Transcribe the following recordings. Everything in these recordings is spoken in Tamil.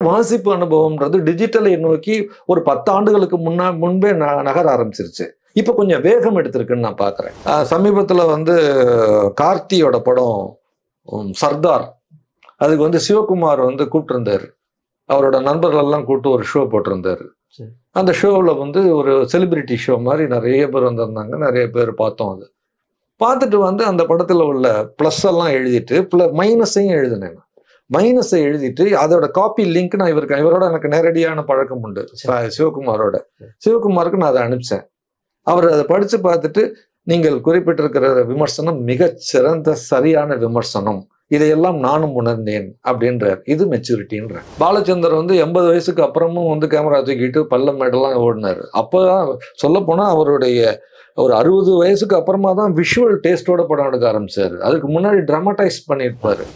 வாசிப்பு அனுபவம்ன்றது டிஜிட்டலை நோக்கி ஒரு பத்து ஆண்டுகளுக்கு முன்னா முன்பே ந- நகர ஆரம்பிச்சிருச்சு இப்போ கொஞ்சம் வேகம் எடுத்திருக்குன்னு நான் பார்க்குறேன் சமீபத்தில் வந்து கார்த்தியோட படம் உம், சர்தார் அதுக்கு வந்து சிவகுமார் வந்து கூப்பிட்டுருந்தாரு அவரோட நண்பர்கள் எல்லாம் கூப்பிட்டு ஒரு ஷோ போட்டிருந்தாரு சரி. அந்த ஷோவில் வந்து ஒரு செலிபிரிட்டி ஷோ மாதிரி நிறைய பேர் வந்திருந்தாங்க நிறைய பேர் பார்த்தோம் அது பார்த்துட்டு வந்து அந்த படத்தில் உள்ள ப்ளஸ் எல்லாம் எழுதிட்டு ப்ள மைனஸையும் எழுதினேன் மைனஸை எழுதிட்டு அதோட காப்பி லிங்க் நான் இவருக்கு இவரோட எனக்கு நேரடியான பழக்கம் உண்டு ச- சிவகுமாரோட சிவகுமாருக்கு நான் அதை அனுப்பிச்சேன் அவர் அதை படித்து பார்த்துட்டு நீங்கள் குறிப்பிட்டிருக்கிற விமர்சனம் மிகச் சிறந்த சரியான விமர்சனம் இதையெல்லாம் நானும் உணர்ந்தேன் அப்படின்றார் இது மெச்சூரிட்டின்ற பாலச்சந்தர் வந்து எண்பது வயசுக்கு அப்புறமும் வந்து கேமரா தூக்கிட்டு பல்ல மேடெல்லாம் ஓடினார் அப்போதான் சொல்லப்போனால் அவருடைய ஒரு அறுபது வயசுக்கு அப்புறமா தான் விஷுவல் டேஸ்டோட படம் எடுக்க ஆரம்பிச்சாரு அதுக்கு முன்னாடி ட்ராமடைஸ் பண்ணியிருப்பாரு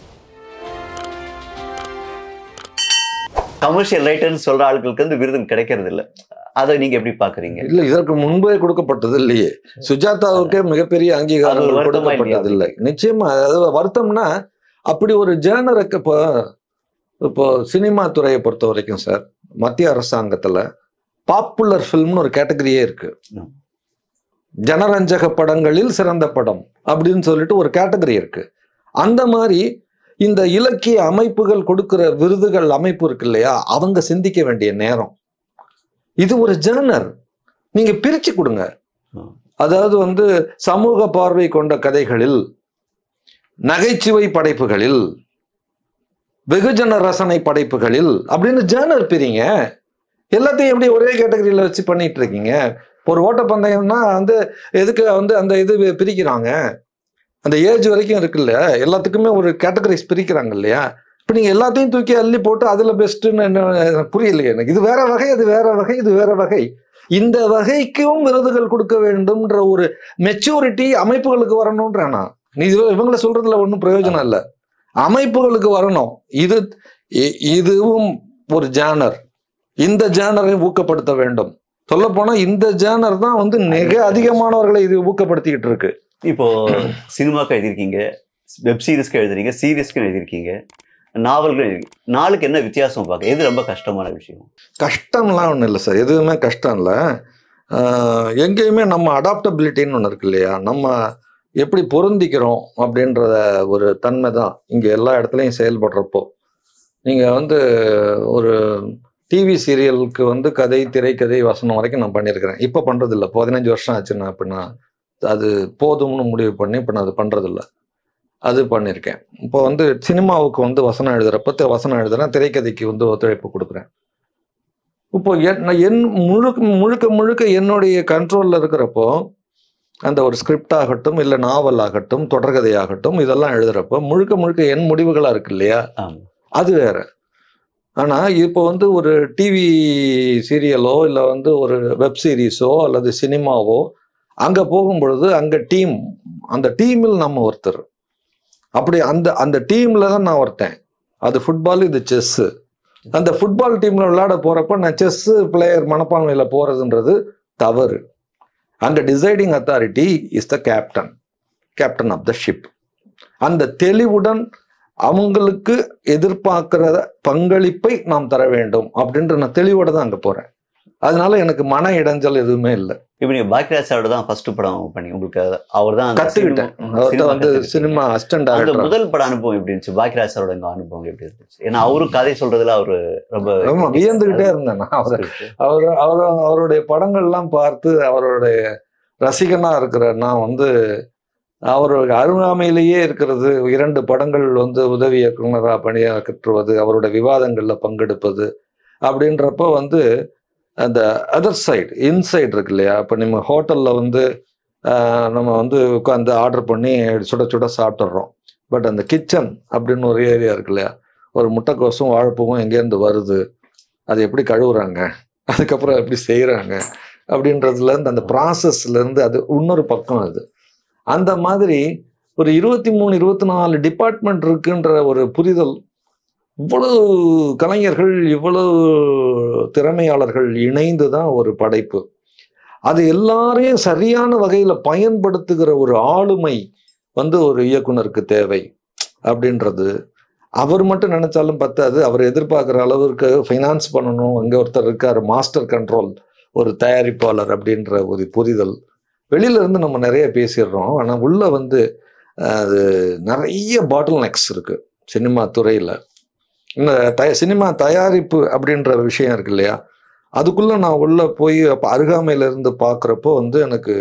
கமர்ஷியல் ரைட்டர்னு சொல்ற ஆட்களுக்கு வந்து விருது கிடைக்கிறது இல்ல அதை நீங்க எப்படி பாக்குறீங்க இல்ல இதற்கு முன்பே கொடுக்கப்பட்டது இல்லையே சுஜாதாவுக்கே மிகப்பெரிய அது ஒரு அங்கீகாரம் வருத்தமா கொடுக்கப்பட்டது இல்லை நிச்சயமா அதாவது வருத்தம்னா அப்படி ஒரு ஜேர்னருக்கு இப்போ இப்போ சினிமா துறையை பொறுத்த வரைக்கும் சார் மத்திய அரசாங்கத்துல பாப்புலர் ஃபில்ம்னு ஒரு கேட்டகரியே இருக்கு ம். ஜனரஞ்சக படங்களில் சிறந்த படம் அப்படின்னு சொல்லிட்டு ஒரு கேட்டகரி இருக்கு அந்த மாதிரி இந்த இலக்கிய அமைப்புகள் கொடுக்கிற விருதுகள் அமைப்பு இருக்கு இல்லையா அவங்க சிந்திக்க வேண்டிய நேரம் இது ஒரு ஜேர்னர் நீங்க பிரிச்சு கொடுங்க ம். அதாவது வந்து சமூக பார்வை கொண்ட கதைகளில் நகைச்சுவை படைப்புகளில் வெகுஜன ரசனை படைப்புகளில் அப்படின்னு ஜேர்னர் பிரிங்க எல்லாத்தையும் எப்படி ஒரே கேட்டகரியில வச்சு பண்ணிட்டு இருக்கீங்க ஒரு ஓட்டப்பந்தயம்னா வந்து எதுக்கு வந்து அந்த இது பிரிக்கிறாங்க அந்த ஏஜ் வரைக்கும் இருக்குல்ல எல்லாத்துக்குமே ஒரு கேட்டகரிஸ் பிரிக்கிறாங்க இல்லையா இப்போ நீங்கள் எல்லாத்தையும் தூக்கி அள்ளி போட்டு அதில் பெஸ்ட்டுன்னு என்ன புரியலையே எனக்கு இது வேற வகை அது வேற வகை இது வேற வகை இந்த வகைக்கும் விருதுகள் கொடுக்க வேண்டும்ன்ற ஒரு மெச்சூரிட்டி அமைப்புகளுக்கு வரணும்ன்றேன் நான் நீ இது இவங்கள சொல்றதுல ஒன்றும் பிரயோஜனம் இல்லை அமைப்புகளுக்கு வரணும் இது இ- இதுவும் ஒரு ஜேனர் இந்த ஜேனரை ஊக்கப்படுத்த வேண்டும் சொல்லப்போனா இந்த ஜேனர் தான் வந்து மிக அதிகமானவர்களை இது ஊக்கப்படுத்திக்கிட்டு இருக்கு இப்போ சினிமாக்கு எழுதியிருக்கீங்க வெப் சீரிஸ்க்கு எழுதுறீங்க சீரிஸ்க்கு எழுதியிருக்கீங்க நாவல்கள் எழுதிருக்கீங்க நாளுக்கு என்ன வித்தியாசம் பார்க்க எது ரொம்ப கஷ்டமான விஷயம் கஷ்டம்லாம் ஒன்றும் இல்லை சார் எதுவுமே கஷ்டம் இல்லை எங்கேயுமே நம்ம அடாப்டபிலிட்டின்னு ஒன்று இருக்கு இல்லையா நம்ம எப்படி பொருந்திக்கிறோம் அப்படின்றத ஒரு தன்மை தான் இங்கே எல்லா இடத்துலையும் செயல்படுறப்போ நீங்கள் வந்து ஒரு டிவி சீரியலுக்கு வந்து கதை திரைக்கதை வசனம் வரைக்கும் நான் பண்ணியிருக்கிறேன் இப்போ பண்ணுறதில்ல பதினஞ்சு வருஷம் ஆச்சு நான் இப்போ நான் அது போதும்னு முடிவு பண்ணி இப்போ நான் அது பண்ணுறதில்ல அது பண்ணியிருக்கேன் இப்போ வந்து சினிமாவுக்கு வந்து வசனம் எழுதுறப்ப தி- வசனம் எழுதுறேன் திரைக்கதைக்கு வந்து ஒத்துழைப்பு கொடுக்குறேன் இப்போ என் நான் என் முழுக்க முழுக்க முழுக்க என்னுடைய கண்ட்ரோலில் இருக்கிறப்போ அந்த ஒரு ஸ்கிரிப்ட் ஆகட்டும் இல்லை நாவல் ஆகட்டும் தொடர்கதை ஆகட்டும் இதெல்லாம் எழுதுறப்போ முழுக்க முழுக்க என் முடிவுகளாக இருக்கு இல்லையா ஆமா அது வேற ஆனால் இப்போ வந்து ஒரு டிவி சீரியலோ இல்லை வந்து ஒரு வெப் சீரிஸோ அல்லது சினிமாவோ அங்கே போகும்பொழுது அங்கே டீம் அந்த டீமில் நம்ம ஒருத்தர் அப்படி அந்த அந்த டீமில் தான் நான் ஒருத்தன் அது ஃபுட்பால் இது செஸ்ஸு அந்த ஃபுட்பால் டீமில் விளையாட போகிறப்ப நான் செஸ்ஸு பிளேயர் மனப்பான்மையில் போகிறதுன்றது தவறு அங்கே deciding authority is the captain captain of the ship அந்த தெளிவுடன் அவங்களுக்கு எதிர்பார்க்கிற பங்களிப்பை நாம் தர வேண்டும் அப்படின்ற நான் தெளிவோட தான் அங்கே போகிறேன் அதனால எனக்கு மன இடைஞ்சல் எதுவுமே இல்லை இப்போ நீங்க பாக்யராஜ் சாரோட தான் ஃபர்ஸ்ட் படம் பண்ணி உங்களுக்கு அவர் தான் கத்துக்கிட்டேன் அவர்கிட்ட வந்து சினிமா அசிஸ்டன்ட் அந்த டைரக்டர் முதல் பட அனுபவம் எப்படி இருந்துச்சு பாக்யராஜ் சாரோட இந்த அனுபவம் எப்படி இருந்துச்சு ஏன்னா அவரும் கதை சொல்றதுல அவரு ரொம்ப ஆமா வியந்துகிட்டே இருந்தேன் நான் அவர் அவர் அவர் அவருடைய படங்கள்லாம் பார்த்து அவருடைய ரசிகனா இருக்கிற நான் வந்து அவருடைய அருகாமையிலேயே இருக்கிறது இரண்டு படங்கள் வந்து உதவி இயக்குனராக பணியாற்றுவது அவருடைய விவாதங்களில் பங்கெடுப்பது அப்படின்றப்போ வந்து அந்த அதர் சைடு இன்சைடு இருக்கு இல்லையா இப்போ நம்ம ஹோட்டலில் வந்து ஆஹ், நம்ம வந்து உட்காந்து ஆர்டர் பண்ணி சுட சுட சாப்பிட்றோம் பட் அந்த கிச்சன் அப்படின்னு ஒரு ஏரியா இருக்கு இல்லையா ஒரு முட்டைக்கோசும் வாழைப்பூவும் எங்கேருந்து வருது அது எப்படி கழுவுறாங்க அதுக்கப்புறம் எப்படி செய்கிறாங்க அப்படின்றதுல இருந்து அந்த ப்ராசஸ்ல இருந்து அது இன்னொரு பக்கம் அது அந்த மாதிரி ஒரு இருபத்தி மூணு இருபத்தி நாலு டிபார்ட்மெண்ட் இருக்குன்ற ஒரு புரிதல் இவ்வளவு கலைஞர்கள் இவ்வளவு திறமையாளர்கள் இணைந்து தான் ஒரு படைப்பு அது எல்லாரையும் சரியான வகையில் பயன்படுத்துகிற ஒரு ஆளுமை வந்து ஒரு இயக்குனருக்கு தேவை அப்படின்றது அவர் மட்டும் நினைச்சாலும் பத்தாது அவர் எதிர்பார்க்குற அளவுக்கு ஃபைனான்ஸ் பண்ணணும் அங்கே ஒருத்தர் இருக்கார் மாஸ்டர் கண்ட்ரோல் ஒரு தயாரிப்பாளர் அப்படின்ற ஒரு புரிதல் வெளியில இருந்து நம்ம நிறைய பேசிடுறோம் ஆனால் உள்ள வந்து அஹ், அது நிறைய பாட்டில் நெக்ஸ் இருக்கு சினிமா துறையில் இந்த தய சினிமா தயாரிப்பு அப்படின்ற விஷயம் இருக்கு இல்லையா அதுக்குள்ள நான் உள்ள போய் அப்போ அருகாமையில இருந்து பார்க்குறப்போ வந்து எனக்கு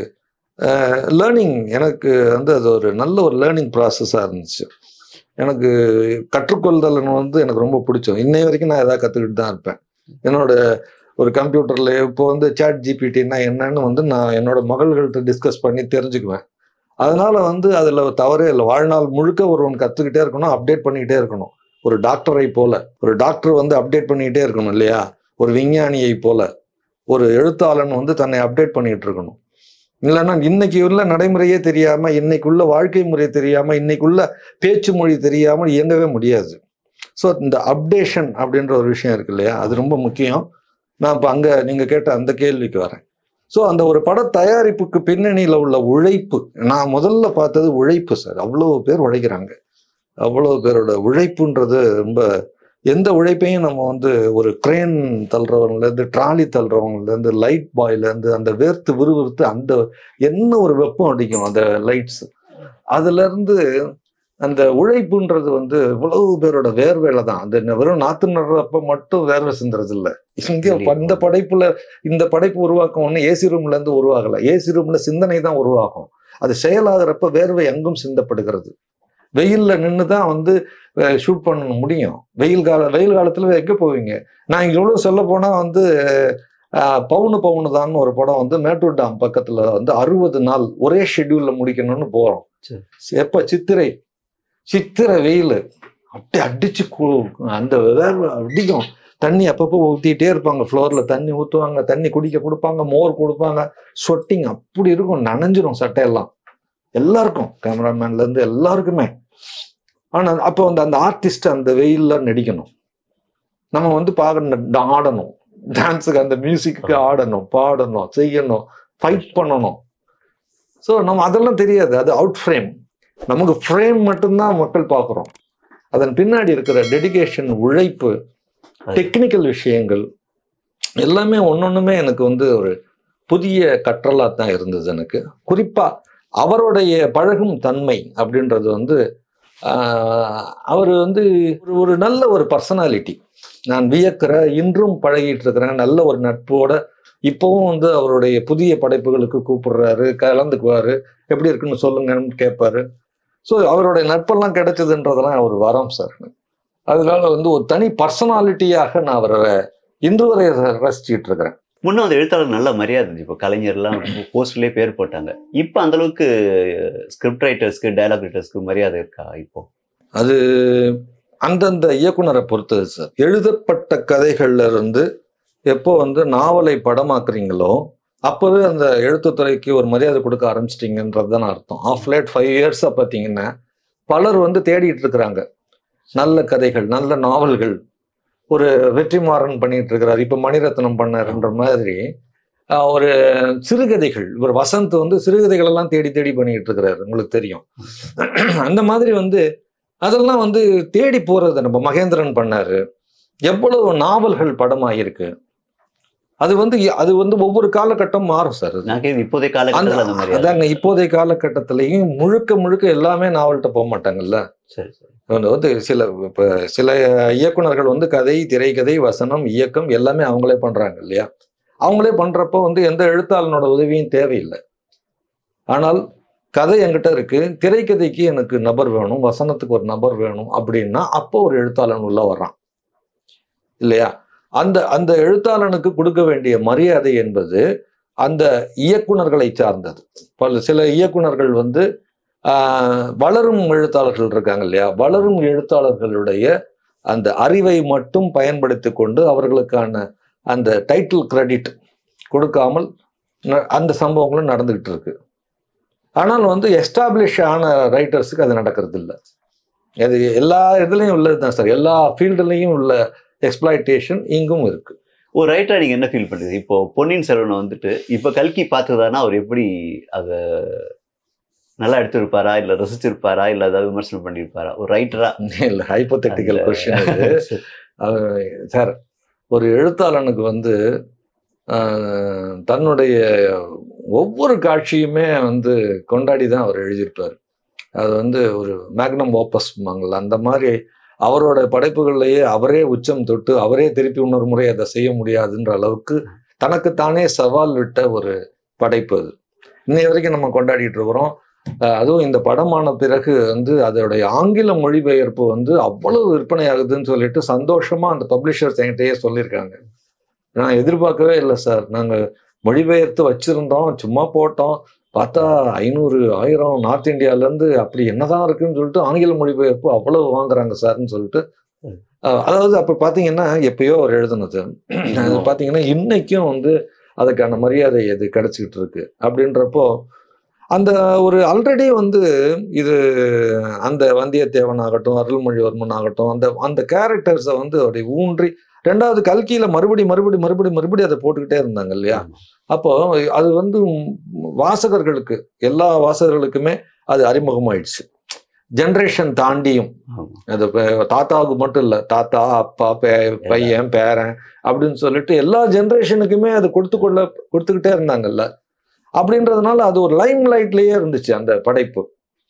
லேர்னிங் எனக்கு வந்து அது ஒரு நல்ல ஒரு லேர்னிங் ப்ராசஸாக இருந்துச்சு எனக்கு கற்றுக்கொள்தல் வந்து எனக்கு ரொம்ப பிடிச்சோம் இன்னை வரைக்கும் நான் எதாவது கற்றுக்கிட்டு தான் இருப்பேன் என்னோட ஒரு கம்ப்யூட்டரில் இப்போ வந்து சாட் ஜிபிடினா என்னன்னு வந்து நான் என்னோட மகள்கள்கிட்ட டிஸ்கஸ் பண்ணி தெரிஞ்சுக்குவேன் அதனால வந்து அதில் தவறே இல்லை வாழ்நாள் முழுக்க ஒருவன் கற்றுக்கிட்டே இருக்கணும் அப்டேட் பண்ணிக்கிட்டே இருக்கணும் ஒரு டாக்டரை போல ஒரு டாக்டர் வந்து அப்டேட் பண்ணிக்கிட்டே இருக்கணும் இல்லையா ஒரு விஞ்ஞானியை போல ஒரு எழுத்தாளன் வந்து தன்னை அப்டேட் பண்ணிக்கிட்டு இருக்கணும் இல்லைன்னா இன்னைக்கு உள்ள நடைமுறையே தெரியாம இன்னைக்குள்ள வாழ்க்கை முறை தெரியாம இன்னைக்குள்ள பேச்சு மொழி தெரியாமல் இயங்கவே முடியாது ஸோ இந்த அப்டேஷன் அப்படின்ற ஒரு விஷயம் இருக்கு இல்லையா அது ரொம்ப முக்கியம் நான் இப்போ அங்கே நீங்கள் கேட்ட அந்த கேள்விக்கு வரேன் ஸோ அந்த ஒரு பட தயாரிப்புக்கு பின்னணியில் உள்ள உழைப்பு நான் முதல்ல பார்த்தது உழைப்பு சார் அவ்வளோ பேர் உழைக்கிறாங்க அவ்வளோ பேரோட உழைப்புன்றது ரொம்ப எந்த உழைப்பையும் நம்ம வந்து ஒரு கிரேன் தள்ளுறவங்கலேருந்து ட்ராலி தள்ளுறவங்கலேருந்து லைட் பாய்லேருந்து அந்த வேர்த்து விறுவிறுத்து அந்த என்ன ஒரு வெப்பம் அடிக்கும் அந்த லைட்ஸ் அதுலேருந்து அந்த உழைப்புன்றது வந்து இவ்வளவு பேரோட வேர்வேலை தான் அந்த ந- வெறும் நாத்து நடுறப்ப மட்டும் வேர்வை சிந்துறது இல்லை இங்கே கண்டிப்பா. இந்த படைப்புல இந்த படைப்பு உருவாக்கம் ஒன்று ஏசி ரூம்ல இருந்து உருவாகல ஏசி ரூம்ல சிந்தனை தான் உருவாகும் அது செயலாகிறப்ப வேர்வை எங்கும் சிந்தப்படுகிறது வெயில்ல நின்று தான் வந்து ஷூட் பண்ண முடியும் வெயில் கால வெயில் காலத்துல எங்க போவீங்க நான் இவ்வளவு சொல்ல போனா வந்து அஹ், பவுனு பவுனு தான் ஒரு படம் வந்து மேட்டூர் டாம் பக்கத்துல வந்து அறுபது நாள் ஒரே ஷெட்யூல்ல முடிக்கணும்னு போறோம் சரி. எப்ப சித்திரை சித்திரை வெயில் அப்படி அடிச்சு கு- அந்த வேர்வை அடிக்கும் தண்ணி அப்பப்போ ஊத்திட்டே இருப்பாங்க ஃப்ளோர்ல தண்ணி ஊத்துவாங்க தண்ணி குடிக்க கொடுப்பாங்க மோர் கொடுப்பாங்க சொட்டிங் அப்படி இருக்கும் நனைஞ்சிரும் சட்டையெல்லாம் எல்லாருக்கும் கேமராமேன்ல இருந்து எல்லாருக்குமே ஆனா அப்போ வந்து அந்த ஆர்டிஸ்ட் அந்த வெயில்ல நடிக்கணும் நம்ம வந்து பார்க்க ஆடணும் டான்ஸுக்கு அந்த மியூசிக்கு ஆடணும் பாடணும் செய்யணும் ஃபைட் பண்ணணும் ஸோ நம்ம அதெல்லாம் தெரியாது அது அவுட் ஃப்ரேம் நமக்கு ஃப்ரேம் மட்டும்தான் மக்கள் பார்க்குறோம் அதன் பின்னாடி இருக்கிற டெடிகேஷன் உழைப்பு டெக்னிக்கல் விஷயங்கள் எல்லாமே ஒன்னொன்றுமே எனக்கு வந்து ஒரு புதிய கற்றலாக தான் இருந்தது எனக்கு குறிப்பாக அவருடைய பழகும் தன்மை அப்படின்றது வந்து ஆஹ், அவர் வந்து ஒரு ஒரு நல்ல ஒரு பர்சனாலிட்டி நான் வியக்கிற இன்றும் பழகிட்டு இருக்கிறேன் நல்ல ஒரு நட்போட இப்போவும் வந்து அவருடைய புதிய படைப்புகளுக்கு கூப்பிடுறாரு கலந்துக்குவாரு எப்படி இருக்குன்னு சொல்லுங்கன்னு கேட்பாரு ஸோ அவருடைய நட்பெல்லாம் கிடைச்சதுன்றதெல்லாம் ஒரு வரம் சார் அதனால வந்து ஒரு தனி பர்சனாலிட்டியாக நான் அவரை இன்று வரை ரசிச்சுட்டு இருக்கிறேன் முன்ன அந்த எழுத்தாளர் நல்ல மரியாதை இருந்துச்சு இப்போ கலைஞர்லாம் போஸ்ட்லேயே பேர் போட்டாங்க இப்போ அந்த அளவுக்கு ஸ்கிரிப்ட் ரைட்டர்ஸ்க்கு டயலாக் ரைட்டர்ஸ்க்கு மரியாதை இருக்கா இப்போ அது அந்தந்த இயக்குனரை பொறுத்தது சார் எழுதப்பட்ட கதைகள்ல இருந்து எப்போ வந்து நாவலை படமாக்குறீங்களோ அப்போவே அந்த எழுத்துத்துறைக்கு ஒரு மரியாதை கொடுக்க ஆரம்பிச்சிட்டிங்கன்றது தான் அர்த்தம் ஆஃப் லேட் ஃபைவ் இயர்ஸாக பார்த்தீங்கன்னா பலர் வந்து தேடிட்டு இருக்கிறாங்க நல்ல கதைகள் நல்ல நாவல்கள் ஒரு வெற்றிமாறன் பண்ணிட்டு இருக்கிறார் இப்போ மணிரத்னம் பண்ணாருன்ற மாதிரி ஆஹ், ஒரு சிறுகதைகள் இவர் வசந்த் வந்து சிறுகதைகள் எல்லாம் தேடி தேடி பண்ணிட்டு இருக்கிறாரு உங்களுக்கு தெரியும் அந்த மாதிரி வந்து அதெல்லாம் வந்து தேடி போறது நம்ம மகேந்திரன் பண்ணாரு எவ்வளவு நாவல்கள் படமாயிருக்கு அது வந்து அது வந்து ஒவ்வொரு காலகட்டம் மாறும் சார் அது. நான் கேட்குது இப்போதைய காலகட்டத்தில் அந்த மரியாதை அதாங்க இப்போதைய காலகட்டத்திலையும் முழுக்க முழுக்க எல்லாமே நாவல்கிட்ட போக மாட்டாங்கல்ல சரி சரி வந்து வந்து சில இப்போ சில இயக்குனர்கள் வந்து கதை திரைக்கதை வசனம் இயக்கம் எல்லாமே அவங்களே பண்றாங்க இல்லையா அவங்களே பண்றப்போ வந்து எந்த எழுத்தாளனோட உதவியும் தேவையில்லை ஆனால் கதை என்கிட்ட இருக்கு திரைக்கதைக்கு எனக்கு நபர் வேணும் வசனத்துக்கு ஒரு நபர் வேணும் அப்படின்னா அப்போ ஒரு எழுத்தாளன் உள்ள வர்றான் இல்லையா அந்த அந்த எழுத்தாளனுக்கு கொடுக்க வேண்டிய மரியாதை என்பது அந்த இயக்குனர்களை சார்ந்தது பல சில இயக்குனர்கள் வந்து ஆஹ், வளரும் எழுத்தாளர்கள் இருக்காங்க இல்லையா வளரும் எழுத்தாளர்களுடைய அந்த அறிவை மட்டும் பயன்படுத்தி கொண்டு அவர்களுக்கான அந்த டைட்டில் கிரெடிட் கொடுக்காமல் ந- அந்த சம்பவங்களும் நடந்துகிட்டு இருக்கு ஆனால் வந்து எஸ்டாப்ளிஷ் ஆன ரைட்டர்ஸுக்கு அது நடக்கிறது இல்லை அது எல்லா இதுலேயும் உள்ளது தான் சார் எல்லா ஃபீல்டுலேயும் உள்ள எக்ஸ்பிளாய்டேஷன் இங்கும் இருக்கு ஒரு ரைட்டரா நீங்க என்ன ஃபீல் பண்ணுறது இப்போ பொன்னியின் செல்வன் வந்துட்டு இப்போ கல்கி பார்த்ததானா அவர் எப்படி அதை நல்லா எடுத்திருப்பாரா இல்ல ரசிச்சிருப்பாரா இல்ல ஏதாவது விமர்சனம் பண்ணியிருப்பாரா ஒரு ரைட்டரா இல்ல ஹைப்போதெட்டிக்கல் கொஸ்டின் சார் ஒரு எழுத்தாளனுக்கு வந்து ஆஹ், தன்னுடைய ஒவ்வொரு காட்சியுமே வந்து கொண்டாடி தான் அவர் எழுதியிருப்பார் அது வந்து ஒரு மேக்னம் ஓப்பஸ் மங்கள் அந்த மாதிரி அவரோட படைப்புகள்லேயே அவரே உச்சம் தொட்டு அவரே திருப்பி இன்னொரு முறை அதை செய்ய முடியாதுன்ற அளவுக்கு தனக்குத்தானே சவால் விட்ட ஒரு படைப்பு அது இன்னை வரைக்கும் நம்ம கொண்டாடிட்டு இருக்கிறோம் அஹ் அதுவும் இந்த படமான பிறகு வந்து அதோடைய ஆங்கில மொழிபெயர்ப்பு வந்து அவ்வளவு விற்பனை ஆகுதுன்னு சொல்லிட்டு சந்தோஷமா அந்த பப்ளிஷர்ஸ் என்கிட்டயே சொல்லியிருக்காங்க நான் எதிர்பார்க்கவே இல்லை சார் நாங்கள் மொழிபெயர்த்து வச்சிருந்தோம் சும்மா போட்டோம் பார்த்தா ஐநூறு ஆயிரம் நார்த் இந்தியாவிலேருந்து அப்படி என்னதான் இருக்குன்னு சொல்லிட்டு ஆங்கில மொழிபெயர்ப்பு அவ்வளவு வாங்குறாங்க சார்னு சொல்லிட்டு அஹ் அதாவது அப்போ பார்த்தீங்கன்னா எப்பயோ அவர் எழுதுனது அது பார்த்தீங்கன்னா இன்னைக்கும் வந்து அதுக்கான மரியாதை அது கிடைச்சிக்கிட்டு இருக்கு அப்படின்றப்போ அந்த ஒரு ஆல்ரெடி வந்து இது அந்த வந்தியத்தேவன் ஆகட்டும் அருள்மொழிவர்மன் ஆகட்டும் அந்த அந்த கேரக்டர்ஸை வந்து அப்படி ஊன்றி ரெண்டாவது கல்கியில மறுபடி மறுபடி மறுபடி மறுபடி அதை போட்டுக்கிட்டே இருந்தாங்க இல்லையா அப்போ அது வந்து வாசகர்களுக்கு எல்லா வாசகர்களுக்குமே அது அறிமுகமாயிடுச்சு ஜென்ரேஷன் தாண்டியும் அது இப்ப தாத்தாவுக்கு மட்டும் இல்லை தாத்தா அப்பா பே பையன் பேரன் அப்படின்னு சொல்லிட்டு எல்லா ஜென்ரேஷனுக்குமே அது கொடுத்து கொள்ள கொடுத்துக்கிட்டே இருந்தாங்கல்ல அப்படின்றதுனால அது ஒரு லைம் லைட்லயே இருந்துச்சு அந்த படைப்பு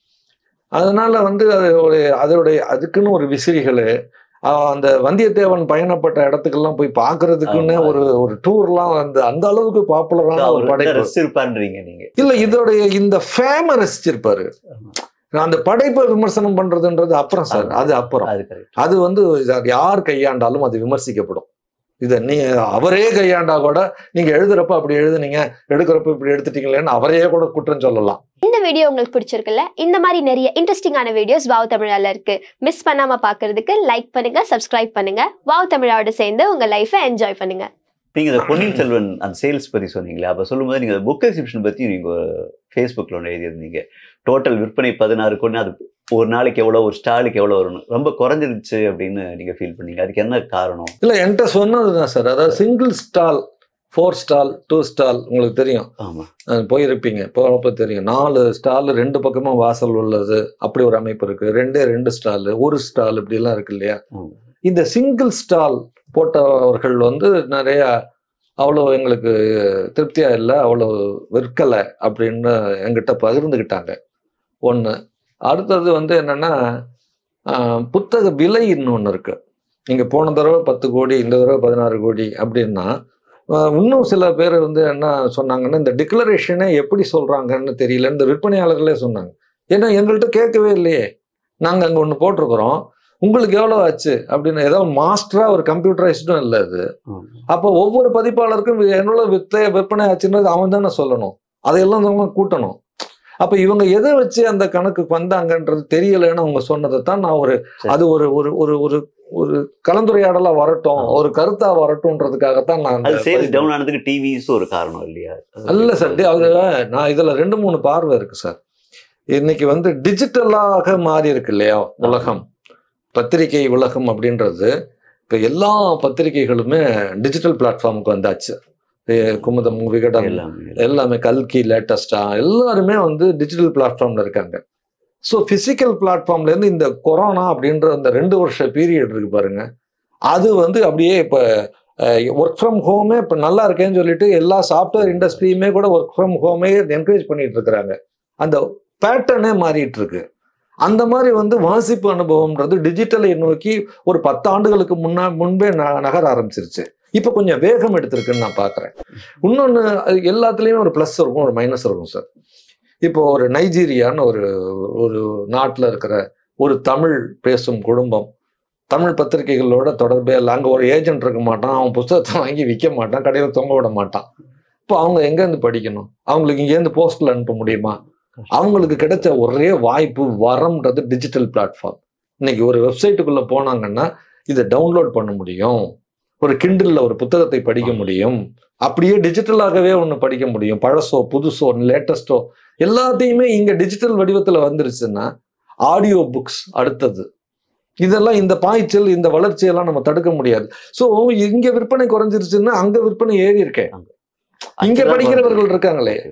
அதனால வந்து அது ஒரு அதோடைய அதுக்குன்னு ஒரு விசிறிகள் அந்த வந்தியத்தேவன் பயணப்பட்ட இடத்துக்கெல்லாம் போய் பார்க்கறதுக்குன்னு ஆமா. ஒரு ஒரு டூர்லாம் வந்து அந்த அளவுக்கு பாப்புலரான ஒரு அவர் படைப்பு ரசிச்சிருப்பான்றீங்க நீங்க இல்ல இதோடைய இந்த ஃபேம ரசிச்சிருப்பாரு ஆமா. அந்த படைப்பை விமர்சனம் பண்றதுன்றது அப்புறம் சார் ஆமா. அது அப்புறம் அது correct. அது வந்து இது யார் கையாண்டாலும் அது விமர்சிக்கப்படும் இதை நீ அவரே கையாண்டா கூட நீங்க எழுதுறப்ப அப்படி எழுதுனீங்க எடுக்கிறப்ப இப்படி எடுத்துட்டீங்களேன்னு அவரையே கூட குற்றம் சொல்லலாம் இந்த வீடியோ உங்களுக்கு பிடிச்சிருக்குல்ல இந்த மாதிரி நிறைய இன்ட்ரெஸ்டிங்கான வீடியோஸ் வாவ் தமிழால இருக்கு மிஸ் பண்ணாம பாக்குறதுக்கு லைக் பண்ணுங்க சப்ஸ்கிரைப் பண்ணுங்க வாவ் தமிழாவோட சேர்ந்து உங்க லைஃபை என்ஜாய் பண்ணுங்க நீங்க இந்த பொன்னியின் செல்வன் அந்த சேல்ஸ் பத்தி சொன்னீங்களே அப்ப சொல்லும்போது நீங்க புக் எக்ஸிபிஷன் பத்தி நீங்க ஃபேஸ்புக்ல ஒன்று எழுதியிருந்தீங்க டோட்டல் விற்பனை பதினாறு கோடி அது ஒரு நாளைக்கு எவ்வளோ ஒரு ஸ்டாலுக்கு எவ்வளோ வரும் ரொம்ப குறைஞ்சிருச்சு அப்படின்னு நீங்க ஃபீல் பண்ணீங்க அதுக்கு என்ன காரணம் இல்ல என்கிட்ட சொன்னதுதான் சார் அதாவது single stall four stall two stall உங்களுக்கு தெரியும் ஆமா அஹ் போயிருப்பீங்க போகிறப்ப தெரியும் நாலு ஸ்டால் ரெண்டு பக்கமும் வாசல் உள்ளது அப்படி ஒரு அமைப்பு இருக்கு ரெண்டே ரெண்டு ஸ்டால் ஒரு ஸ்டால் இப்படிலாம் இருக்கு இல்லையா ஆமா. இந்த சிங்கிள் ஸ்டால் போட்டவர்கள் வந்து நிறைய அவ்வளோ எங்களுக்கு திருப்தியா இல்லை அவ்வளோ விற்கலை அப்படின்னு என்கிட்ட பகிர்ந்துக்கிட்டாங்க ஒன்று அடுத்தது வந்து என்னன்னா ஆஹ், புத்தக விலை இன்னொன்று இருக்கு நீங்க போன தடவை பத்து கோடி இந்த தடவை பதினாறு கோடி அப்படின்னா ஆஹ், இன்னும் சில பேர் வந்து என்ன சொன்னாங்கன்னா இந்த டிக்ளரேஷனே எப்படி சொல்றாங்கன்னு தெரியல இந்த விற்பனையாளர்களே சொன்னாங்க ஏன்னா எங்கள்கிட்ட கேட்கவே இல்லையே நாங்கள் அங்கே ஒன்று போட்டிருக்கிறோம் உங்களுக்கு எவ்வளோ ஆச்சு அப்படின்னு ஏதோ மாஸ்டரா ஒரு கம்ப்யூட்டரைஸ்டும் இல்லை இது ஆமா. அப்போ ஒவ்வொரு பதிப்பாளருக்கும் எவ்வளோ வித்த விற்பனை ஆச்சுன்றது அவன் தானே சொல்லணும் அதையெல்லாம் நம்ம கூட்டணும் அப்போ இவங்க எதை வச்சு அந்த கணக்குக்கு வந்தாங்கன்றது தெரியலைன்னு அவங்க சொன்னதை தான் நான் ஒரு சரி. அது ஒரு ஒரு ஒரு ஒரு ஒரு கலந்துரையாடலா வரட்டும் ஒரு கருத்தா வரட்டும்ன்றதுக்காகத்தான் நான் அது அந்த சேல்ஸ் பதிவு- டவுன் ஆனதுக்கு டிவிஸ் ஒரு காரணம் இல்லையா அல்ல சார் டி- அது நான் இதுல ரெண்டு மூணு பார்வை இருக்கு சார் இன்னைக்கு வந்து டிஜிட்டலாக மாறி இருக்கு இல்லையா உலகம் பத்திரிகை உலகம் அப்படின்றது இப்ப எல்லா பத்திரிகைகளுமே டிஜிட்டல் பிளாட்ஃபார்முக்கு வந்தாச்சு ஏ, குமுதம் விகடன் எல்லாமே எல்லாமே கல்கி லேட்டஸ்டா எல்லாருமே வந்து டிஜிட்டல் பிளாட்ஃபார்ம்ல இருக்காங்க ஸோ பிசிக்கல் பிளாட்ஃபார்ம்ல இருந்து இந்த கொரோனா அப்படின்ற அந்த ரெண்டு வருஷ பீரியட் இருக்கு பாருங்க அது வந்து அப்படியே இப்போ ஒர்க் ஃப்ரம் ஹோமே இப்போ நல்லா இருக்கேன்னு சொல்லிட்டு எல்லா சாஃப்ட்வேர் இண்டஸ்ட்ரியுமே கூட ஒர்க் ஃப்ரம் ஹோமே என்கரேஜ் பண்ணிட்டு இருக்கிறாங்க அந்த பேட்டர்னே மாறிட்டு இருக்கு அந்த மாதிரி வந்து வாசிப்பு அனுபவம்ன்றது டிஜிட்டலை நோக்கி ஒரு பத்து ஆண்டுகளுக்கு முன்னா முன்பே ந- நகர ஆரம்பிச்சிருச்சு இப்போ கொஞ்சம் வேகம் எடுத்திருக்குன்னு நான் பார்க்குறேன் இன்னொன்று எல்லாத்துலேயுமே ஒரு ப்ளஸ் இருக்கும் ஒரு மைனஸ் இருக்கும் சார் இப்போ ஒரு நைஜீரியான்னு ஒரு ஒரு நாட்டில் இருக்கிற ஒரு தமிழ் பேசும் குடும்பம் தமிழ் பத்திரிகைகளோட தொடர்பே இல்லை அங்கே ஒரு ஏஜென்ட் இருக்க மாட்டான் அவன் புஸ்தகத்தை வாங்கி விற்க மாட்டான் கடையில் தொங்க விட மாட்டான் இப்போ அவங்க எங்கேருந்து படிக்கணும் அவங்களுக்கு இங்கேருந்து போஸ்டில் அனுப்ப முடியுமா அவங்களுக்கு கிடைச்ச ஒரே வாய்ப்பு வரம்ன்றது டிஜிட்டல் பிளாட்ஃபார்ம் இன்னைக்கு ஒரு வெப்சைட்டுக்குள்ளே போனாங்கன்னா இதை டவுன்லோட் பண்ண முடியும் ஒரு கிண்டிலில் ஒரு புத்தகத்தை படிக்க முடியும் அப்படியே டிஜிட்டலாகவே ஒன்று படிக்க முடியும் பழசோ புதுசோ லேட்டஸ்டோ எல்லாத்தையுமே இங்கே டிஜிட்டல் வடிவத்தில் வந்துருச்சுன்னா ஆடியோ புக்ஸ் அடுத்தது இதெல்லாம் இந்த பாய்ச்சல் இந்த வளர்ச்சியெல்லாம் நம்ம தடுக்க முடியாது ஸோ இங்க விற்பனை குறைஞ்சிருச்சுன்னா அங்க விற்பனை ஏறி இருக்கேன் இங்க அதுதான் படிக்கிறவர்கள் இருக்காங்களே.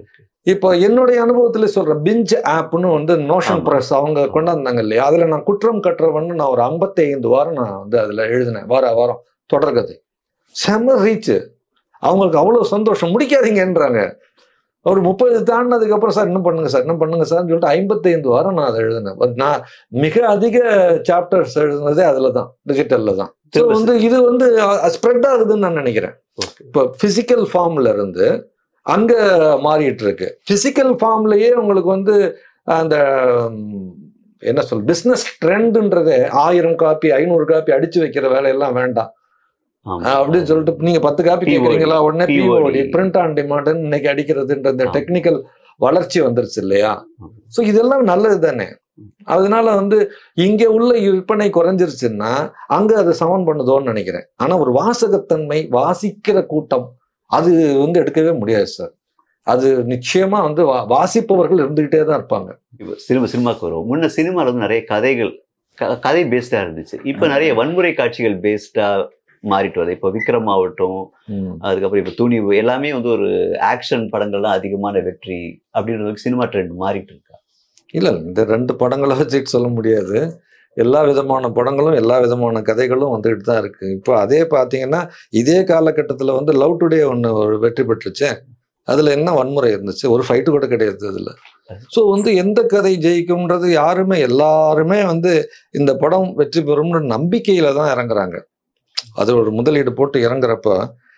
இப்போ என்னுடைய அனுபவத்துல சொல்றேன் பிஞ்ச் ஆப்னு வந்து நோஷன் ஆமா. பிரஸ் அவங்க கொண்டாந்தாங்க இல்லையா அதுல நான் குற்றம் கற்றவன்னு நான் ஒரு 55 வாரம் நான் வந்து அதுல எழுதினேன் வார வாரம் தொடர்கதை செம ரீச் அவங்களுக்கு அவ்வளவு சந்தோஷம் முடிக்காதீங்கன்றாங்க ஒரு முப்பது தாண்டினதுக்கு அப்புறம் சார் இன்னும் பண்ணுங்க சார் இன்னும் பண்ணுங்க சார்னு சொல்லிட்டு 55 வாரம் நான் அதை எழுதினேன் But நான் மிக அதிக சாப்டர்ஸ் எழுதுனதே அதுல தான் டிஜிட்டல்ல தான் ஸோ திரும்ப வந்து இது வந்து ஸ்ப்ரெட் ஆகுதுன்னு நான் நினைக்கிறேன் Okay. இப்போ பிசிக்கல் ஃபார்ம்ல இருந்து அங்க மாறிட்டு இருக்கு பிசிக்கல் ஃபார்ம்லயே உங்களுக்கு வந்து அந்த ம், என்ன சொல் பிசினஸ் ட்ரெண்ட்ன்றதே ஆயிரம் காப்பி ஐநூறு காப்பி அடிச்சு வைக்கிற வேலையெல்லாம் வேண்டாம் ஆமா. அப்படின்னு சொல்லிட்டு நீங்க பத்து காப்பி POD. கேட்குறீங்களா உடனே POD. POD print on demand இன்னைக்கு அடிக்கிறதுன்ற இந்த ஆமா. டெக்னிக்கல் வளர்ச்சி வந்துருச்சு இல்லையா ஆமா. ஸோ இதெல்லாம் நல்லது தானே அதனால வந்து இங்க உள்ள விற்பனை குறைஞ்சிருச்சுன்னா அங்க அது சமன் பண்ணுதோன்னு நினைக்கிறேன் ஆனா ஒரு வாசகத்தன்மை வாசிக்கிற கூட்டம் அது வந்து எடுக்கவே முடியாது சார் அது நிச்சயமா வந்து வா- வாசிப்பவர்கள் இருந்துகிட்டே தான் இருப்பாங்க இப்போ சினிமா சினிமாக்கு வரும் முன்ன சினிமாவில் வந்து நிறைய கதைகள் க- கதை பேஸ்டா இருந்துச்சு இப்போ நிறைய வன்முறை காட்சிகள் பேஸ்டா மாறிட்டு வருது இப்போ விக்ரம் ஆகட்டும் அதுக்கப்புறம் இப்போ துணிவு எல்லாமே வந்து ஒரு ஆக்ஷன் படங்கள்லாம் அதிகமான வெற்றி அப்படின்றதுக்கு சினிமா ட்ரெண்ட் மாறிட்டு இருக்கா இல்ல இந்த ரெண்டு படங்களை வச்சுட்டு சொல்ல முடியாது எல்லா விதமான படங்களும் எல்லா விதமான கதைகளும் வந்துகிட்டு தான் இருக்கு இப்போ அதே பார்த்தீங்கன்னா இதே காலகட்டத்தில் வந்து லவ் டுடே ஒன்று ஒரு வெற்றி பெற்றுச்சே அதில் என்ன வன்முறை இருந்துச்சு ஒரு ஃபைட்டு கூட கிடையாது அதில் ஸோ வந்து எந்த கதை ஜெயிக்கும்ன்றது யாருமே எல்லாருமே வந்து இந்த படம் வெற்றி பெறும்னு நம்பிக்கையில தான் இறங்குறாங்க அது ஒரு முதலீடு போட்டு இறங்குறப்ப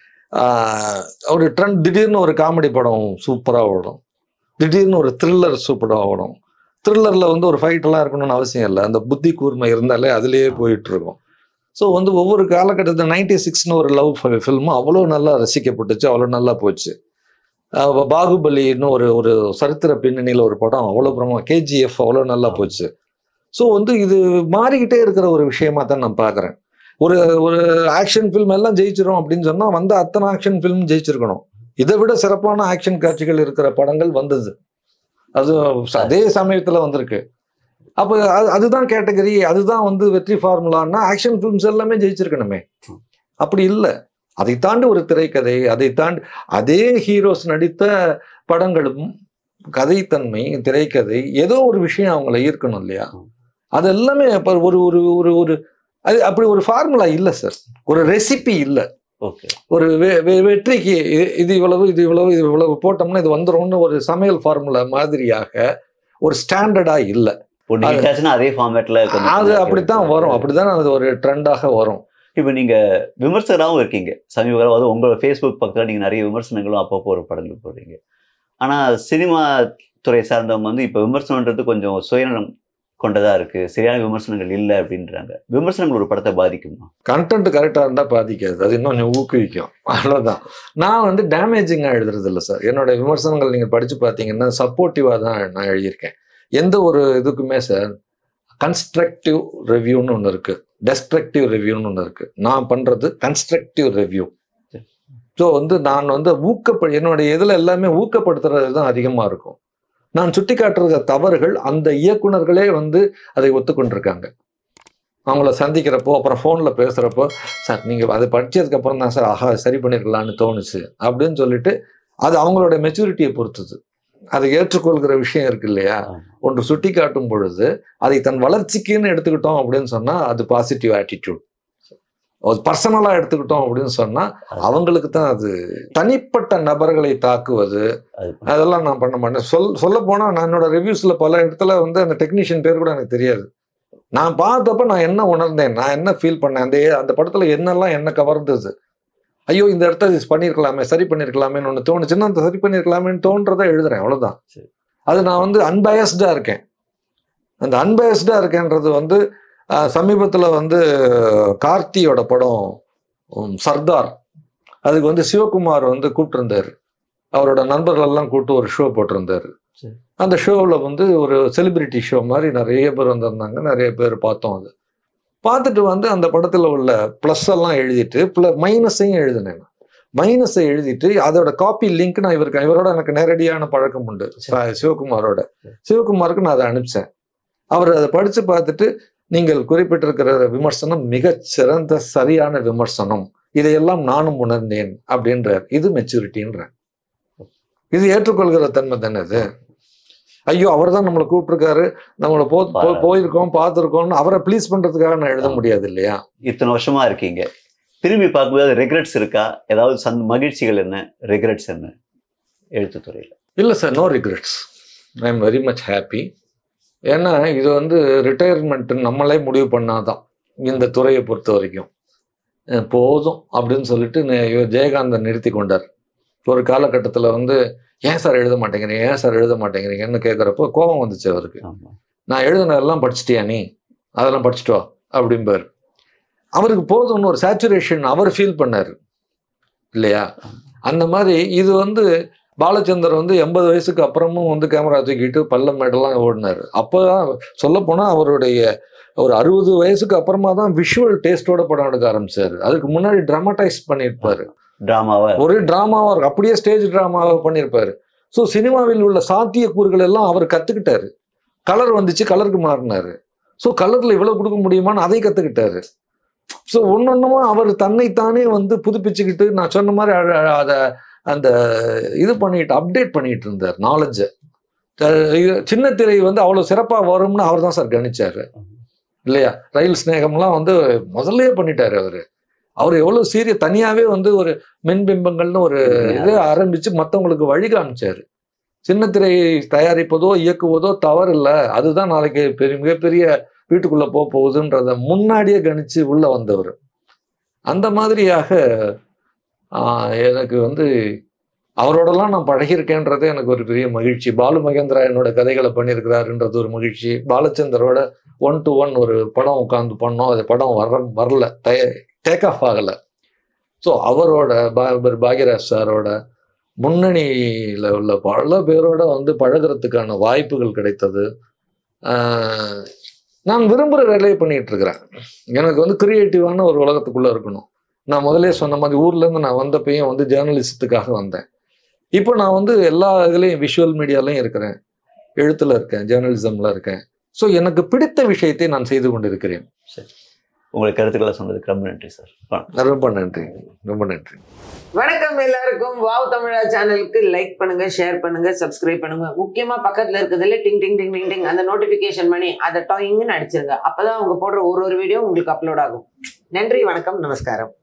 ஆஹ், ஒரு ட்ரெண்ட் திடீர்னு ஒரு காமெடி படம் சூப்பராக ஓடும் திடீர்னு ஒரு த்ரில்லர் சூப்பராக ஓடும் த்ரில்லரில் வந்து ஒரு ஃபைட்டெல்லாம் இருக்கணும்னு அவசியம் இல்லை அந்த புத்தி கூர்மை இருந்தாலே அதுலேயே போயிட்டு இருக்கும் ஸோ வந்து ஒவ்வொரு காலகட்டத்தில் நைன்டி சிக்ஸ்னு ஒரு லவ் ஃபில்மும் அவ்வளோ நல்லா ரசிக்கப்பட்டுச்சு அவ்வளோ நல்லா போச்சு அஹ் பாகுபலின்னு ஒரு ஒரு சரித்திர பின்னணியில் ஒரு படம் அவ்வளோ பிரமா கேஜிஎஃப் அவ்வளோ நல்லா போச்சு ஸோ வந்து இது மாறிக்கிட்டே இருக்கிற ஒரு விஷயமா தான் நான் பார்க்குறேன் ஒரு ஒரு ஆக்ஷன் ஃபில்ம் எல்லாம் ஜெயிச்சிரும் அப்படின்னு சொன்னால் வந்து அத்தனை ஆக்ஷன் ஃபில்ம் ஜெயிச்சிருக்கணும் இதை விட சிறப்பான ஆக்ஷன் காட்சிகள் இருக்கிற படங்கள் வந்தது அது அதே சமயத்தில் வந்திருக்கு அப்போ அது அதுதான் கேட்டகரி அதுதான் வந்து வெற்றி ஃபார்முலான்னா ஆக்ஷன் ஃபிலிம்ஸ் எல்லாமே ஜெயிச்சிருக்கணுமே அப்படி இல்லை அதை தாண்டி ஒரு திரைக்கதை அதை தாண்டி அதே ஹீரோஸ் நடித்த படங்களும் கதைத்தன்மை திரைக்கதை ஏதோ ஒரு விஷயம் அவங்கள ஈர்க்கணும் இல்லையா அது எல்லாமே அப்ப ஒரு ஒரு ஒரு ஒரு அது அப்படி ஒரு ஃபார்முலா இல்லை சார் ஒரு ரெசிபி இல்லை ஓகே ஒரு வெ- வெ- வெற்றிக்கு இது- இது இவ்வளவு இது இவ்வளவு இது இவ்வளவு போட்டோம்னா இது வந்துரும்னு ஒரு சமையல் ஃபார்முலா மாதிரியாக ஒரு ஸ்டாண்டர்டா இல்லை ஒன்று அது- ஹிட் ஆச்சுன்னா அதே ஃபார்மேட்ல அது அப்படித்தான் வரும் அப்படிதான் அது ஒரு ட்ரெண்டாக வரும் இப்போ நீங்க விமர்சகராகவும் இருக்கீங்க சமீப காலம் அதாவது உங்களோட ஃபேஸ்புக் பக்கத்தில் நீங்க நிறைய விமர்சனங்களும் அப்பப்போ ஒரு படங்கள் போடுறீங்க ஆனா சினிமா துறை சார்ந்தவங்க வந்து இப்போ விமர்சனன்றது கொஞ்சம் சுயநலம் கொண்டதா இருக்கு சரியான விமர்சனங்கள் இல்லை அப்படின்றாங்க விமர்சனங்கள் ஒரு படத்தை பாதிக்குமா கண்டென்ட் கரெக்டாக இருந்தால் பாதிக்காது அது இன்னும் கொஞ்சம் ஊக்குவிக்கும் அவ்வளோதான் நான் வந்து டேமேஜிங்காக எழுதுறது இல்லை சார் என்னோட விமர்சனங்கள் நீங்கள் படித்து பார்த்தீங்கன்னா சப்போர்ட்டிவாக தான் நான் எழுதியிருக்கேன் எந்த ஒரு இதுக்குமே சார் கன்ஸ்ட்ரக்டிவ் ரிவ்யூன்னு ஒன்று இருக்குது டெஸ்ட்ரக்டிவ் ரிவ்யூன்னு ஒன்று இருக்குது நான் பண்ணுறது கன்ஸ்ட்ரக்டிவ் ரிவ்யூ ஸோ வந்து நான் வந்து ஊக்கப்ப என்னுடைய இதில் எல்லாமே ஊக்கப்படுத்துறது தான் அதிகமாக இருக்கும் நான் சுட்டி காட்டுற தவறுகள் அந்த இயக்குனர்களே வந்து அதை ஒத்துக்கொண்டிருக்காங்க அவங்கள சந்திக்கிறப்போ அப்புறம் ஃபோனில் பேசுகிறப்போ சார் நீங்கள் அதை படிச்சதுக்கு அப்புறம் தான் சார் ஆஹா சரி பண்ணிருக்கலாம்னு தோணுச்சு அப்படின்னு சொல்லிட்டு அது அவங்களோட மெச்சூரிட்டியை பொறுத்தது அதை ஏற்றுக்கொள்கிற விஷயம் இருக்கு இல்லையா ஒன்று சுட்டி காட்டும் பொழுது அதை தன் வளர்ச்சிக்குன்னு எடுத்துக்கிட்டோம் அப்படின்னு சொன்னால் அது பாசிட்டிவ் ஆட்டிடியூட் பர்சனலாக எடுத்துக்கிட்டோம் அப்படின்னு சொன்னால் அவங்களுக்கு தான் அது தனிப்பட்ட நபர்களை தாக்குவது அது அதெல்லாம் நான் பண்ண மாட்டேன் சொல் சொல்ல போனால் நான் என்னோட ரிவ்யூஸில் பல இடத்துல வந்து அந்த டெக்னீஷியன் பேர் கூட எனக்கு தெரியாது நான் பார்த்தப்ப நான் என்ன உணர்ந்தேன் நான் என்ன ஃபீல் பண்ணேன் அந்த அந்த படத்தில் என்னெல்லாம் என்ன கவர்ந்தது ஐயோ இந்த இடத்த இது பண்ணியிருக்கலாமே சரி பண்ணியிருக்கலாமேன்னு ஒன்று தோணுச்சுன்னா அந்த சரி பண்ணியிருக்கலாமேன்னு தோன்றதை எழுதுறேன் அவ்வளோதான் சரி. அது நான் வந்து அன்பயஸ்டாக இருக்கேன் அந்த அன்பயஸ்டாக இருக்கேன்றது வந்து சமீபத்தில் வந்து கார்த்தியோட படம் உம், சர்தார் அதுக்கு வந்து சிவகுமார் வந்து கூப்பிட்டுருந்தாரு அவரோட நண்பர்கள் எல்லாம் கூப்பிட்டு ஒரு ஷோ போட்டிருந்தாரு சரி. அந்த ஷோவில் வந்து ஒரு செலிபிரிட்டி ஷோ மாதிரி நிறைய பேர் வந்திருந்தாங்க நிறைய பேர் பார்த்தோம் அது பார்த்துட்டு வந்து அந்த படத்தில் உள்ள ப்ளஸ் எல்லாம் எழுதிட்டு ப்ள மைனஸையும் எழுதினேன் மைனஸை எழுதிட்டு அதோட காப்பி லிங்க் நான் இவருக்கு இவரோட எனக்கு நேரடியான பழக்கம் உண்டு ச- சிவகுமாரோட சிவகுமாருக்கு நான் அதை அனுப்பிச்சேன் அவர் அதை படித்து பார்த்துட்டு நீங்கள் குறிப்பிட்டிருக்கிற விமர்சனம் மிகச் சிறந்த சரியான விமர்சனம் இதையெல்லாம் நானும் உணர்ந்தேன் அப்படின்றார் இது மெச்சூரிட்டின்றேன் இது ஏற்றுக்கொள்கிற தன்மை தானே இது ஐயோ அவர் தான் நம்மளை கூப்பிட்டுருக்காரு நம்மளை போ போ- போயிருக்கோம் பார்த்துருக்கோம்னு அவரை ப்ளீஸ் பண்றதுக்காக நான் எழுத முடியாது இல்லையா இத்தனை வருஷமா இருக்கீங்க திரும்பி பார்க்கும்போது ரெக்ரெட்ஸ் இருக்கா ஏதாவது சந் மகிழ்ச்சிகள் என்ன ரெக்ரெட்ஸ் என்ன எழுத்துத்துறையில் இல்லை sir no regrets I am very much happy ஏன்னா இது வந்து ரிட்டையர்மெண்ட் நம்மளே முடிவு பண்ணாதான் இந்த துறையை பொறுத்த வரைக்கும் அஹ் போதும் அப்படின்னு சொல்லிட்டு நே- இவர் ஜெயகாந்தன் நிறுத்தி கொண்டார் ஒரு காலகட்டத்தில் வந்து ஏன் சார் எழுத மாட்டேங்கிறீங்க ஏன் சார் எழுத மாட்டேங்கிறீங்கன்னு கேட்குறப்போ கோபம் வந்துச்சு அவருக்கு ஆமா நான் எழுதினதெல்லாம் படிச்சிட்டியா நீ அதெல்லாம் படிச்சிட்டு வா அப்படிம்பார் அவருக்கு போதும்னு ஒரு சேச்சுரேஷன் அவர் ஃபீல் பண்ணார் இல்லையா அந்த மாதிரி இது வந்து பாலச்சந்தர் வந்து எண்பது வயசுக்கு அப்புறமும் வந்து கேமரா தூக்கிட்டு பள்ளம் மேடெல்லாம் ஓடினார் அப்போ சொல்லப்போனால் அவருடைய ஒரு அறுபது வயசுக்கு அப்புறமா தான் விஷுவல் டேஸ்டோட படம் எடுக்க ஆரம்பிச்சாரு அதுக்கு முன்னாடி ட்ராமடைஸ் பண்ணியிருப்பாரு டிராமாவை ஒரு டிராமாவா இருக்கும் அப்படியே ஸ்டேஜ் டிராமாவை பண்ணியிருப்பாரு ஸோ சினிமாவில் உள்ள சாத்தியக்கூறுகள் எல்லாம் அவர் கத்துக்கிட்டாரு கலர் வந்துச்சு கலருக்கு மாறினாரு ஸோ கலர்ல இவ்வளவு கொடுக்க முடியுமான்னு அதை கத்துக்கிட்டாரு ஸோ ஒன்னொன்னுமா அவர் தன்னைத்தானே வந்து புதுப்பிச்சுக்கிட்டு நான் சொன்ன மாதிரி அழ- அழ- அத அந்த இது பண்ணிட்டு அப்டேட் பண்ணிட்டு இருந்தார் நாலேஜை சின்ன திரை வந்து அவ்வளவு சிறப்பா வரும்னு அவர் தான் சார் கணிச்சாரு இல்லையா ரயில் ஸ்நேகம்லாம் வந்து முதல்லயே பண்ணிட்டாரு அவரு அவர் எவ்வளவு சீரிய தனியாவே வந்து ஒரு மின்பிம்பங்கள்னு ஒரு இது ஆரம்பிச்சு மற்றவங்களுக்கு வழி காமிச்சாரு சின்னத்திரை தயாரிப்பதோ இயக்குவதோ தவறு இல்லை அதுதான் நாளைக்கு பெரிய மிகப்பெரிய வீட்டுக்குள்ள போக போகுதுன்றத முன்னாடியே கணிச்சு உள்ள வந்தவர் அந்த மாதிரியாக ஆஹ், எனக்கு வந்து அவரோடலாம் நான் பழகியிருக்கேன்றது எனக்கு ஒரு பெரிய மகிழ்ச்சி பாலு மகேந்திரா என்னோட கதைகளை பண்ணியிருக்கிறாருன்றது ஒரு மகிழ்ச்சி பாலச்சந்தரோட ஒன் டு ஒன் ஒரு படம் உட்காந்து பண்ணோம் அது படம் வர வரல டேக் ஆஃப் ஆகலை ஸோ அவரோட பா- பாக்யராஜ் சாரோட முன்னணியில் உள்ள பல பேரோட வந்து பழகுறதுக்கான வாய்ப்புகள் கிடைத்தது ஆஹ் நான் விரும்புகிற வேலையை பண்ணிட்டு இருக்கிறேன் எனக்கு வந்து கிரியேட்டிவான ஒரு உலகத்துக்குள்ள இருக்கணும் நான் முதலே சொன்ன மாதிரி ஊர்ல இருந்து நான் வந்தப்பையும் வந்து ஜேர்னலிசத்துக்காக வந்தேன் இப்போ நான் வந்து எல்லா இதுலேயும் விஷுவல் மீடியாலையும் இருக்கிறேன் எழுத்துல இருக்கேன் ஜேர்னலிசம்ல இருக்கேன் ஸோ எனக்கு பிடித்த விஷயத்தை நான் செய்து கொண்டிருக்கிறேன் உங்களுக்கு கருத்துக்களை சொன்னதுக்கு ரொம்ப நன்றி சார் ரொம்ப நன்றி ரொம்ப நன்றி வணக்கம் எல்லாருக்கும் வாவ் தமிழா சேனலுக்கு லைக் பண்ணுங்க ஷேர் பண்ணுங்க சப்ஸ்கிரைப் பண்ணுங்க முக்கியமா பக்கத்துல இருக்கிறதுல டிங் டிங் டிங் டிங் டிங் அந்த நோட்டிபிகேஷன் பண்ணி அதை டாயிங்னு அடிச்சிருங்க அப்பதான் அவங்க போடுற ஒரு ஒரு வீடியோ உங்களுக்கு அப்லோட் ஆகும் நன்றி வணக்கம் நமஸ்காரம்